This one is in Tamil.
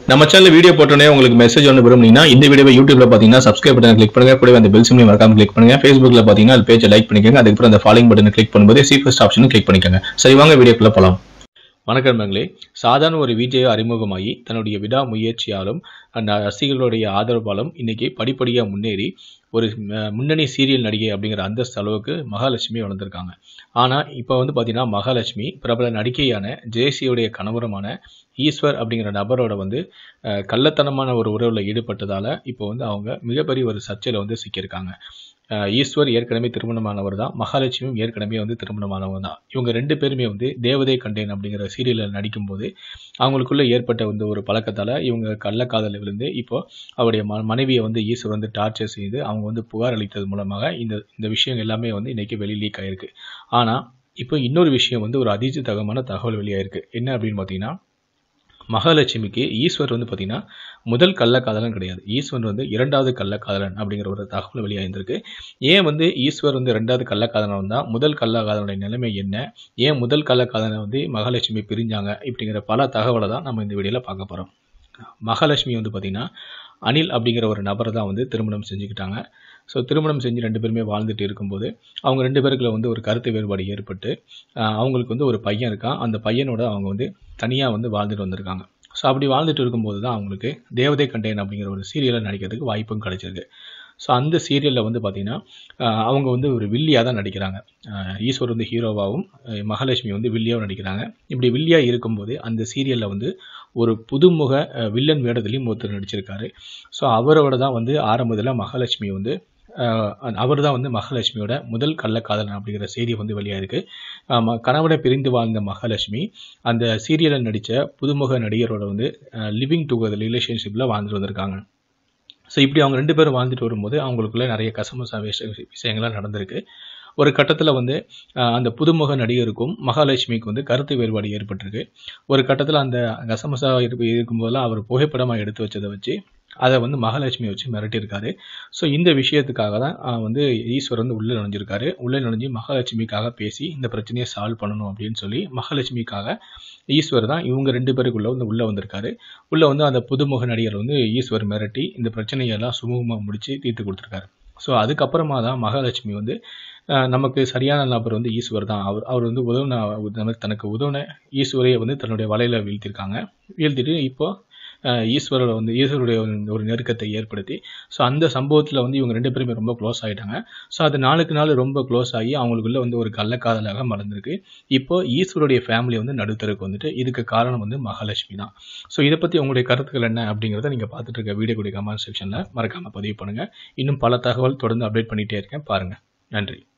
நம்ம சேனல் வீடியோ போட்டோன்னே உங்களுக்கு மெசேஜ் ஒன்று விரும்புனீங்கன்னா இந்த வீடியோவை யூடியூப்ல பார்த்தீங்கன்னா சப்ஸ்கிரைப் பட்டன் கிளிக் பண்ணுங்க கூடவே அந்த பெல் சிம்லையும் மறக்காம கிளிக் பண்ணுங்க ஃபேஸ்புக்ல பார்த்தீங்கன்னா அது பேஜை லைக் பண்ணிக்கோங்க அதுக்கப்புறம் அந்த ஃபாலோயிங் பட்டனை கிளிக் பண்ணும்போது சி ஃபர்ஸ்ட் ஆப்ஷனும் கிளிக் பண்ணிக்கோங்க சரி வாங்க வீடியோக்குள்ள போலாம் வணக்கம் நண்பர்களே சாதாரண ஒரு விஜய் அறிமுகமாகி தன்னுடைய விடாமுயற்சியாலும் அந்த ரசிகர்களுடைய ஆதரவாலும் இன்னைக்கு படிப்படியாக முன்னேறி ஒரு ம- முன்னணி சீரியல் நடிகை அப்படிங்கிற அந்தஸ்து அளவுக்கு மகாலட்சுமி வளர்ந்துருக்காங்க ஆனால் இப்போ வந்து பார்த்தீங்கன்னா மகாலட்சுமி பிரபல நடிகையான ஜெயசியுடைய கணவருமான ஈஸ்வர் அப்படிங்கிற நபரோட வந்து அஹ், கள்ளத்தனமான ஒரு உறவில் ஈடுபட்டதால இப்போ வந்து அவங்க மிகப்பெரிய ஒரு சர்ச்சையில் வந்து சிக்கியிருக்காங்க அஹ், ஈஸ்வர் ஏற்கனவே திருமணமானவர் தான் மகாலட்சுமியும் ஏற்கனவே வந்து திருமணமானவர் தான் இவங்க ரெண்டு பேருமே வந்து தேவதை கண்டேன் அப்படிங்கிற சீரியலில் நடிக்கும்போது அவங்களுக்குள்ள ஏற்பட்ட வந்து ஒரு பழக்கத்தால் இவங்க கள்ளக்காதலில் விழுந்து இப்போ அவருடைய ம மனைவியை வந்து ஈஸ்வர் வந்து டார்ச்சர் செய்து அவங்க வந்து புகார் அளித்தது மூலமாக இந்த இந்த விஷயம் எல்லாமே வந்து இன்னைக்கு வெளி லீக் ஆயிருக்கு ஆனால் இப்போ இன்னொரு விஷயம் வந்து ஒரு அதிர்ச்சிதகமான தகவல் வெளியாயிருக்கு என்ன அப்படின்னு பார்த்தீங்கன்னா மகாலட்சுமிக்கு ஈஸ்வர் வந்து பார்த்தீங்கன்னா முதல் கள்ளக்காதலன் கிடையாது ஈஸ்வர் வந்து இரண்டாவது கள்ளக்காதலன் அப்படிங்கிற ஒரு தகவல் வெளியாயிருந்திருக்கு ஏன் வந்து ஈஸ்வர் வந்து ரெண்டாவது கள்ளக்காதலன் வந்தால் முதல் கள்ளக்காதலனுடைய நிலைமை என்ன ஏன் முதல் கள்ளக்காதலனை வந்து மகாலட்சுமி பிரிஞ்சாங்க இப்படிங்கிற பல தகவலை தான் நம்ம இந்த வீடியோவில் பார்க்க போகிறோம் மகாலட்சுமி வந்து பார்த்திங்கன்னா அனில் அப்படிங்கிற ஒரு நபரை தான் வந்து திருமணம் செஞ்சுக்கிட்டாங்க ஸோ திருமணம் செஞ்சு ரெண்டு பேருமே வாழ்ந்துட்டு இருக்கும்போது அவங்க ரெண்டு பேருக்குள்ள வந்து ஒரு கருத்து வேறுபாடு ஏற்பட்டு ஆஹ் அவங்களுக்கு வந்து ஒரு பையன் இருக்கான் அந்த பையனோட அவங்க வந்து தனியாக வந்து வாழ்ந்துட்டு வந்திருக்காங்க ஸோ அப்படி வாழ்ந்துட்டு இருக்கும்போது தான் அவங்களுக்கு தேவதை கண்டேன் அப்படிங்கிற ஒரு சீரியலை நடிக்கிறதுக்கு வாய்ப்பும் கிடைச்சிருக்கு ஸோ அந்த சீரியலில் வந்து பார்த்திங்கன்னா ஆஹ் அவங்க வந்து ஒரு வில்லியாக தான் நடிக்கிறாங்க ஆஹ் ஈஸ்வர் வந்து ஹீரோவாகவும் அஹ் மகாலட்சுமி வந்து வில்லியாகவும் நடிக்கிறாங்க இப்படி வில்லியாக இருக்கும்போது அந்த சீரியலில் வந்து ஒரு புதுமுக அஹ், வில்லன் வேடத்துலையும் ஒருத்தர் நடிச்சிருக்காரு ஸோ அவரோட தான் வந்து ஆரம்பத்தில் மகாலட்சுமி வந்து அவர் தான் வந்து மகாலட்சுமியோட முதல் கள்ளக்காதலன் அப்படிங்கிற செய்தி வந்து வெளியாயிருக்கு ஆமா, கணவனை பிரிந்து வாழ்ந்த மகாலட்சுமி அந்த சீரியலில் நடித்த புதுமுக நடிகரோட வந்து லிவிங் டுகெதர் ரிலேஷன்ஷிப்பில் வாழ்ந்துட்டு வந்திருக்காங்க ஸோ இப்படி அவங்க ரெண்டு பேரும் வாழ்ந்துட்டு வரும்போது அவங்களுக்குள்ள நிறைய கசமசா விஷ விஷயங்கள்லாம் நடந்திருக்கு ஒரு கட்டத்தில் வந்து அஹ், அந்த புதுமுக நடிகருக்கும் மகாலட்சுமிக்கு வந்து கருத்து வேறுபாடு ஏற்பட்டிருக்கு ஒரு கட்டத்தில் அந்த கசமசா இருக்கு இருக்கும்போதெல்லாம் அவர் புகைப்படமாக எடுத்து வச்சதை வச்சு அதை வந்து மகாலட்சுமி வச்சு மிரட்டியிருக்காரு ஸோ இந்த விஷயத்துக்காக தான் அஹ், வந்து ஈஸ்வர் வந்து உள்ளே நுழைஞ்சிருக்காரு உள்ளே நுழைஞ்சு மகாலட்சுமிக்காக பேசி இந்த பிரச்சனையை சால்வ் பண்ணணும் அப்படின்னு சொல்லி மகாலட்சுமிக்காக ஈஸ்வர் தான் இவங்க ரெண்டு பேருக்குள்ள வந்து உள்ளே வந்திருக்காரு உள்ளே வந்து அந்த புதுமுக நடிகர் வந்து ஈஸ்வர் மிரட்டி இந்த பிரச்சனையெல்லாம் சுமூகமாக முடிச்சு தீர்த்து கொடுத்துருக்காரு ஸோ அதுக்கப்புறமா தான் மகாலட்சுமி வந்து அஹ், நமக்கு சரியான நபர் வந்து ஈஸ்வர் தான் அவர் அவர் வந்து உதவுன நமக்கு தனக்கு உதவுன ஈஸ்வரையை வந்து தன்னுடைய வலையில் வீழ்த்திருக்காங்க வீழ்த்திட்டு இப்போ அஹ், ஈஸ்வரோட வந்து ஈஸ்வருடைய ஒரு- ஒரு நெருக்கத்தை ஏற்படுத்தி ஸோ அந்த சம்பவத்தில் வந்து இவங்க ரெண்டு பேருமே ரொம்ப க்ளோஸ் ஆகிட்டாங்க ஸோ அது நாளுக்கு நாள் ரொம்ப க்ளோஸ் ஆகி அவங்களுக்குள்ள வந்து ஒரு கள்ளக்காதலாக மறந்துருக்கு இப்போ ஈஸ்வருடைய ஃபேமிலி வந்து நடுத்தருக்கு வந்துட்டு இதுக்கு காரணம் வந்து மகாலட்சுமி தான் ஸோ இதை பற்றி உங்களுடைய கருத்துக்கள் என்ன அப்படிங்கிறத நீங்கள் பார்த்துட்டு இருக்க வீடியோ கூடிய கமெண்ட் செக்ஷனில் மறக்காமல் பதிவு பண்ணுங்கள் இன்னும் பல தகவல் தொடர்ந்து அப்டேட் பண்ணிகிட்டே இருக்கேன் பாருங்கள் நன்றி